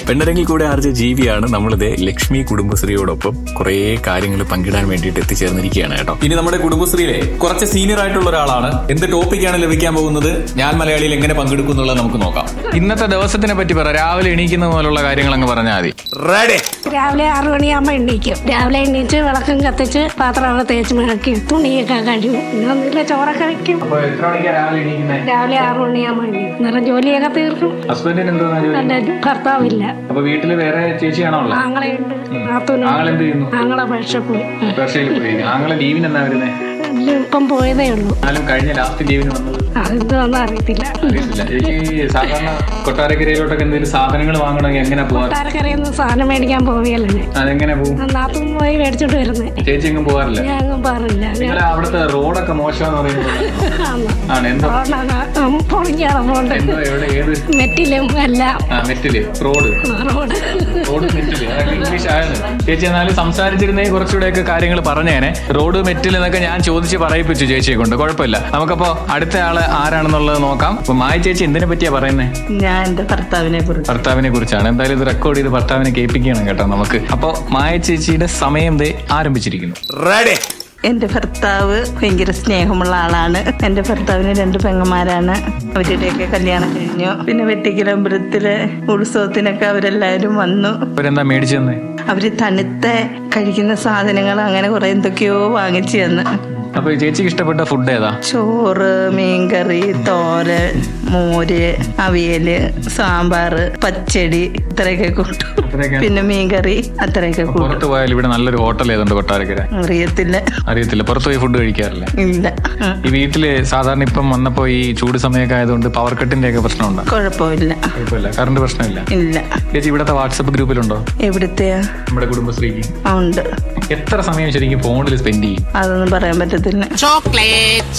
പെണ്ണരങ്ങിൽ കൂടെ ആർജ ജീവിയാണ് നമ്മളിത് ലക്ഷ്മി കുടുംബശ്രീയോടൊപ്പം കുറെ കാര്യങ്ങൾ പങ്കിടാൻ വേണ്ടിയിട്ട് എത്തിച്ചേർന്നിരിക്കുകയാണ് കേട്ടോ ഇനി നമ്മുടെ കുടുംബശ്രീയിലെ കുറച്ച് സീനിയർ ആയിട്ടുള്ള ഒരാളാണ് എന്ത് ടോപ്പിക്കാണ് ലഭിക്കാൻ പോകുന്നത് ഞാൻ മലയാളിയിൽ എങ്ങനെ പങ്കെടുക്കും എന്നുള്ളത് നമുക്ക് നോക്കാം ഇന്നത്തെ ദിവസത്തിനെ പറ്റി പറ രാവിലെ എണീക്കുന്ന പോലുള്ള കാര്യങ്ങൾ അങ്ങ് പറഞ്ഞാൽ മതി റെഡി രാവിലെ ആറു മണിയാകുമ്പോൾ എണ്ണീക്കും രാവിലെ എണ്ണീറ്റ് വിളക്കം കത്തിച്ച് പാത്രമൊക്കെ തേച്ച് മിളക്കി തുണിയൊക്കെ കഴിയും പിന്നെ ഒന്നുമില്ല ചോറൊക്കെ വയ്ക്കും അപ്പൊ എത്ര മണിക്കാണ് രാവിലെ എണീക്കുന്നത് രാവിലെ ആറു മണിയാകുമ്പോൾ എണ്ണീക്കും അന്നേരം ജോലിയൊക്കെ തീർക്കും ഹസ്ബൻഡിന് എന്തോ എൻ്റെ ഭർത്താവില്ല അപ്പൊ വീട്ടില് വേറെ ചേച്ചിയാണോ ഉള്ളത് ആങ്ങളെയുണ്ട് നാത്തൂനും ആങ്ങളെന്ത് ചെയ്യുന്നു ആങ്ങളെ പക്ഷെ പോയി പേർഷ്യയിൽ പോയി ആങ്ങളെ ലീവിന് എന്നാ വരുന്നേ എല്ലാം ഇപ്പം പോയതേ ഉള്ളൂ എന്നാലും കഴിഞ്ഞ ലാസ്റ്റ് ലീവിന് വന്നത് അതെന്താണെന്ന് അറിയത്തില്ല അറിയത്തില്ല ചേച്ചി സാധാരണ കൊട്ടാരക്കരയിലോട്ടൊക്കെ എന്തെങ്കിലും സാധനങ്ങൾ വാങ്ങണമെങ്കിൽ എങ്ങനെ പോവാ കൊട്ടാരക്കരയിൽ സാധനം മേടിക്കാൻ പോവുകയല്ലേ അതെങ്ങനെ പോകും നാത്തൂൻ പോയി മേടിച്ചോണ്ട് വരുന്നേ ചേച്ചി എങ്ങും പോകാറില്ല ഞാൻ അങ്ങ് പറഞ്ഞില്ല ഞാൻ നിങ്ങളെ അവിടുത്തെ റോഡൊക്കെ മോശമെന്ന് പറയുന്നത് ആണ് എന്തോ പൊളിക്കാണ് പോണ്ട് എന്തോ എവിടെ ഏത് മെറ്റിലും എല്ലാം ആ മെറ്റില് റോഡ് റോഡ് റോഡ് മെറ്റില് അതൊക്കെ ഇംഗ്ലീഷ് ആയത് ചേച്ചി എന്നാലും സംസാരിച്ചിരുന്നേ കുറച്ചുകൂടെയൊക്കെ കാര്യങ്ങൾ പറഞ്ഞേനെ റോഡ് മെറ്റിൽ എന്നൊക്കെ ഞാൻ ചോദിച്ച് പറയിപ്പിച്ചു ചേച്ചിയെ കൊണ്ട് കുഴപ്പമില്ല നമുക്കപ്പോ അടുത്ത ആള് ആരാണെന്നുള്ളത് നോക്കാം അപ്പൊ മായ ചേച്ചി എന്തിനെ പറ്റിയാ പറയുന്നേ ഞാൻ എന്റെ ഭർത്താവിനെ കുറിച്ച് ഭർത്താവിനെ കുറിച്ചാണ് എന്തായാലും ഇത് റെക്കോർഡ് ചെയ്ത് ഭർത്താവിനെ കേൾപ്പിക്കുകയാണ് കേട്ടോ നമുക്ക് അപ്പോ മായ ചേച്ചിയുടെ സമയം ദേ ആരംഭിച്ചിരിക്കുന്നു റെഡി എന്റെ ഭർത്താവ് ഭയങ്കര സ്നേഹമുള്ള ആളാണ് എന്റെ ഭർത്താവിന് രണ്ട് പെങ്ങന്മാരാണ് അവരുടെയൊക്കെ കല്യാണം കഴിഞ്ഞു പിന്നെ വെട്ടിക്കലമ്പലത്തിലെ ഉത്സവത്തിനൊക്കെ അവരെല്ലാവരും വന്നു അവരെന്താ മേടിച്ചു തന്നെ അവര് തണുത്ത കഴിക്കുന്ന സാധനങ്ങൾ അങ്ങനെ കുറെ എന്തൊക്കെയോ വാങ്ങിച്ചു തന്ന് അപ്പൊ ഈ ചേച്ചിക്ക് ഇഷ്ടപ്പെട്ട ഫുഡ് ഏതാ ചോറ് മീൻകറി തോരൻ മോര് അവിയല് സാമ്പാറ് പച്ചടി ഇത്രയൊക്കെ കൂട്ടും അത്രയൊക്കെ? പിന്നെ മീൻകറി അത്രയൊക്കെ കൂട്ടും പുറത്ത് പോയാൽ ഇവിടെ നല്ലൊരു ഹോട്ടൽ ഏതുണ്ട് കൊട്ടാരക്കര അറിയത്തില്ല അറിയത്തില്ല പുറത്ത് പോയി ഫുഡ് കഴിക്കാറില്ല ഇല്ല ഉം. ഈ വീട്ടില് സാധാരണ ഇപ്പം വന്നപ്പോ ഈ ചൂട് സമയമൊക്കെ ആയതുകൊണ്ട് പവർ കട്ടിന്റെ ഒക്കെ പ്രശ്നമുണ്ടോ കുഴപ്പമില്ല കുഴപ്പമില്ല കറണ്ട് പ്രശ്നമില്ല ഇല്ല ചേച്ചി ഇവിടുത്തെ വാട്സപ്പ് ഗ്രൂപ്പിലുണ്ടോ എവിടുത്തെയാ നമ്മുടെ കുടുംബശ്രീക്ക് ആ, ഉണ്ട് എത്ര സമയം ശരിക്കും ഫോണിൽ സ്പെൻഡ് ചെയ്യും അതൊന്നും പറയാൻ പറ്റത്തില്ല chocolate.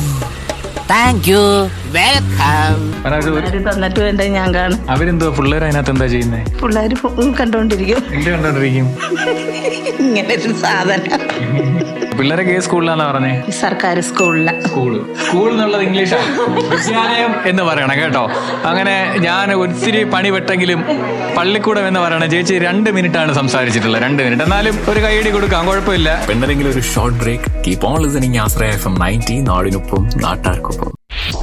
Thank you. Welcome. കാരണം ഒരു- അവര് തന്നിട്ട് വേണ്ട ഞാൻ കാണും അവരെന്തോ പിള്ളേർ അതിനകത്ത് എന്താ ചെയ്യുന്നത് പിള്ളേര് ഫോ- കണ്ടോണ്ടിരിക്കും എന്ത് കണ്ടോണ്ടിരിക്കും ഇങ്ങനെ ഒരു സാധനം പിള്ളേരൊക്കെ ഏത് സ്കൂളിലാന്നാ പറഞ്ഞേ സർക്കാർ സ്കൂളില് സ്കൂള് സ്കൂൾ എന്നുള്ളത് ഇംഗ്ലീഷാണ് വിദ്യാലയം എന്ന് പറയണം കേട്ടോ അങ്ങനെ ഞാൻ ഒത്തിരി പണി പെട്ടെങ്കിലും പള്ളിക്കൂടം എന്ന് പറയണം ചേച്ചി രണ്ട് മിനിറ്റ് ആണ് സംസാരിച്ചിട്ടുള്ളത് രണ്ട് മിനിറ്റ് എന്നാലും ഒരു കൈയടി കൊടുക്കാം കുഴപ്പമില്ല പെണ്ണെങ്കിലും ഒരു short break keep on listening Ashraya F M ninety നാടിനൊപ്പം നാട്ടാർക്കൊപ്പം